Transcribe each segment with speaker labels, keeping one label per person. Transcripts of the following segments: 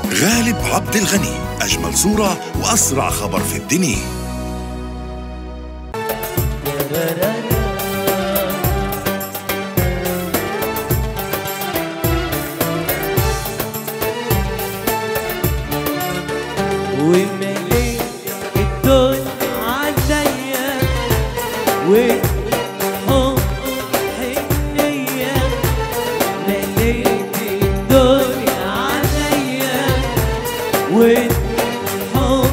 Speaker 1: غالب عبد الغني أجمل صورة وأسرع خبر في الدنيا
Speaker 2: ومليت الدنيا عليا والحب حنية مليت الدنيا عليا والحب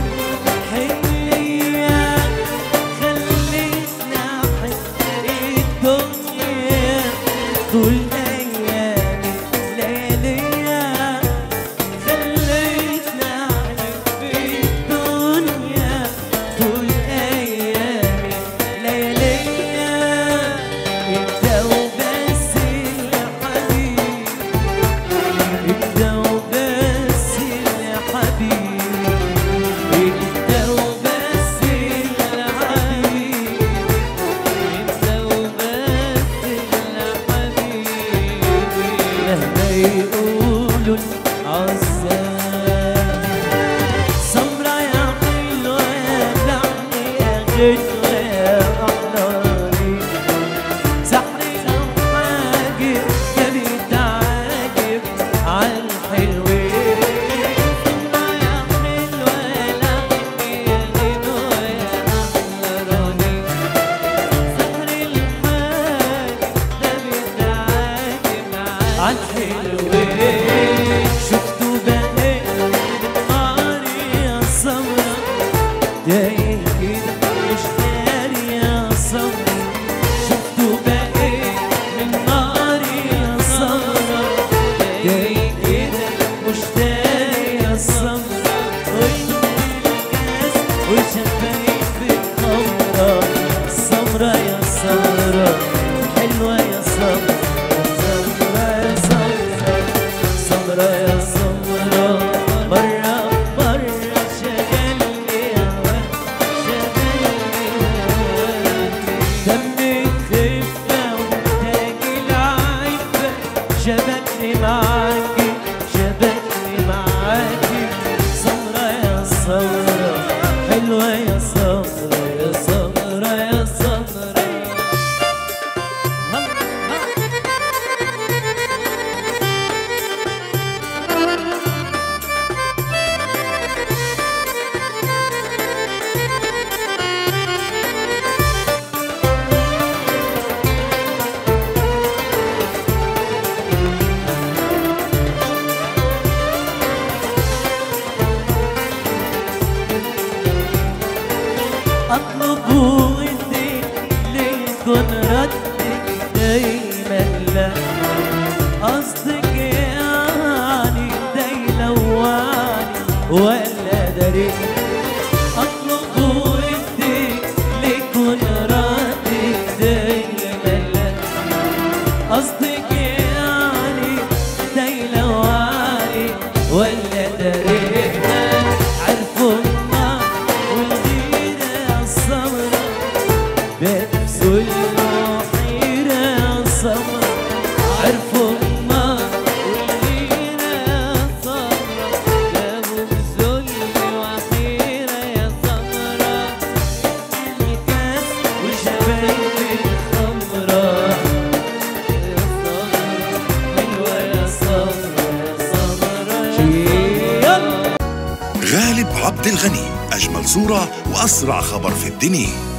Speaker 2: حنية خليتنا أحب الدنيا طول أيامي لياليا خليتنا أحب الدنيا طول أيامي لياليا أنت وبس يا حبيبي أنت وبس يا حبيبي أنت وبس يا حبيبي أنت وبس يا حبيبي مهما يقولوا العزاب سمرة يا حلوة يا لحن يا غنوة يا أحلامي سحري حاجب يا بيت عاجب عالحلوين سمرة يا حلوة يا لحن يا غنوة يا أحلامي سحري الحاجب ده بيت عاجب عالحلوين شفتوا بقى ناري يا سمرة دايق كده مش داري يا سمرة شفتوا بقى من ناري يا سمرة دايق كده مش داري يا سمرة وانت الكاس وشفايف الخمرة سمرة يا سمرة حلوة يا سمرة سمرة يا سمرة سمرة يا سمرة مرة مرة شغلني هواك شغلني هواك دمك خفة وتاج العفة شبكني معاكي شبكني معاكي سمرة يا سمرة حلوة يا سمرة يا سمرة يا سمرة اطلب ودي ليكن ردك دايما لا قصدك يعني ده يلوعني ولا داري اطلب ودي ليكن ردك دايما لا قصدك يعني ده يلوعني ولا داري عرفوا النار والغيرة الصبرة بنفسوا الحيرة يا صبرة عرفوا النار والغيرة الصبرة جابوا بذل وحيرة يا صبرة الكاس وشبايب الخمرة يا صبرة حلوة يا صبرة يا صبرة يلا
Speaker 1: غالب عبد الغني أجمل صورة وأسرع خبر في الدنيا